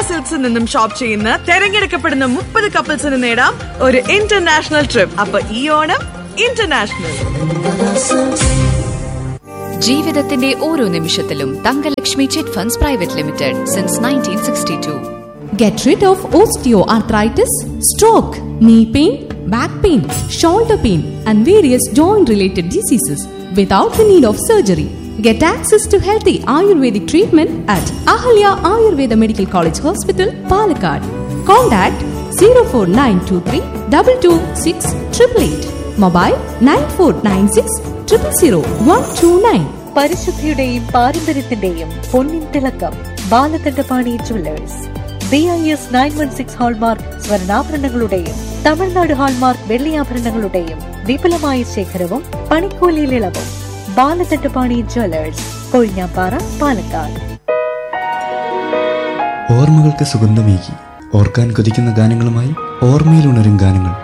സിൽക്സിൽ നിന്നും ഷോപ്പ് ചെയ്യുന്ന തെരഞ്ഞെടുക്കപ്പെടുന്ന മുപ്പത് കപ്പിൾസിന് നേടാം ഒരു ഇന്റർനാഷണൽ ട്രിപ്പ് അപ്പൊ ഈ ഓണം ഇന്റർനാഷണൽ ജീവിതത്തിന്റെ ഓരോ നിമിഷത്തിലും Thangalakshmi chit funds private limited since nineteen sixty two Get rid of osteoarthritis, stroke, knee pain, back pain, shoulder pain, and various joint related diseases without the need of surgery. Get access to healthy Ayurvedic treatment at Ahalya Ayurveda Medical College Hospital, Palakkad. Contact 04923 226 888. Mobile 9496 000 129. പരിശുദ്ധിയുടെയും പാരമ്പര്യത്തിന്റെയും പൊന്നിൻ തിളക്കം Balakandapani jewellers B I S nine one six hallmark സ്വർണ്ണാഭരണങ്ങളുടെയും Tamil Nadu hallmark വെള്ളിയാഭരണങ്ങളുടെയും വിപുലമായ ശേഖരവും പണിക്കൂലിയിൽ ഇളവും ബാലകണ്ഠപാണി ജുവല്ലേഴ്സ് കൊഴിഞ്ഞാപ്പാറ പാലക്കാട് ഓർമ്മകൾക്ക് സുഗന്ധമേകി ഓർക്കാൻ കൊതിക്കുന്ന ഗാനങ്ങളുമായി ഓർമ്മയിലുണരും ഗാനങ്ങൾ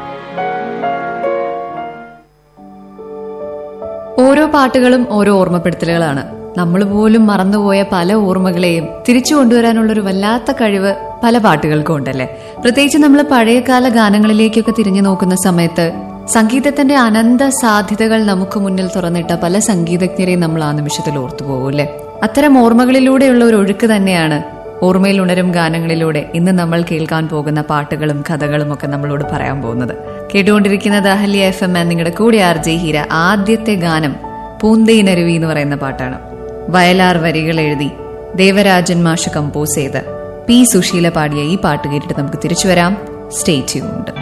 ഓരോ പാട്ടുകളും ഓരോ ഓർമ്മപ്പെടുത്തലുകളാണ് നമ്മൾ പോലും മറന്നുപോയ പല ഓർമ്മകളെയും തിരിച്ചു കൊണ്ടുവരാനുള്ള ഒരു വല്ലാത്ത കഴിവ് പല പാട്ടുകൾക്കും ഉണ്ടല്ലേ പ്രത്യേകിച്ച് നമ്മൾ പഴയകാല ഗാനങ്ങളിലേക്കൊക്കെ തിരിഞ്ഞു നോക്കുന്ന സമയത്ത് സംഗീതത്തിന്റെ അനന്ത സാധ്യതകൾ നമുക്ക് മുന്നിൽ തുറന്നിട്ട പല സംഗീതജ്ഞരെയും നമ്മൾ ആ നിമിഷത്തിൽ ഓർത്തു പോകും അല്ലേ അത്തരം ഓർമ്മകളിലൂടെയുള്ള ഒരു ഒഴുക്ക് തന്നെയാണ് ഓർമ്മയിൽ ഉണരും ഗാനങ്ങളിലൂടെ ഇന്ന് നമ്മൾ കേൾക്കാൻ പോകുന്ന പാട്ടുകളും കഥകളും ഒക്കെ നമ്മളോട് പറയാൻ പോകുന്നത് കേട്ടുകൊണ്ടിരിക്കുന്നത് അഹല്യ എഫ് എം നിങ്ങളുടെ കൂടെ ആർ ജെ ഹീര ആദ്യത്തെ ഗാനം പൂന്തേനരുവി എന്ന് പറയുന്ന പാട്ടാണ് വയലാർ വരികൾ എഴുതി ദേവരാജൻ മാഷ് കമ്പോസ് ചെയ്ത് പി സുശീല പാടിയ ഈ പാട്ട് കേട്ടിട്ട് നമുക്ക് തിരിച്ചു വരാം സ്റ്റേ ട്യൂൺഡ്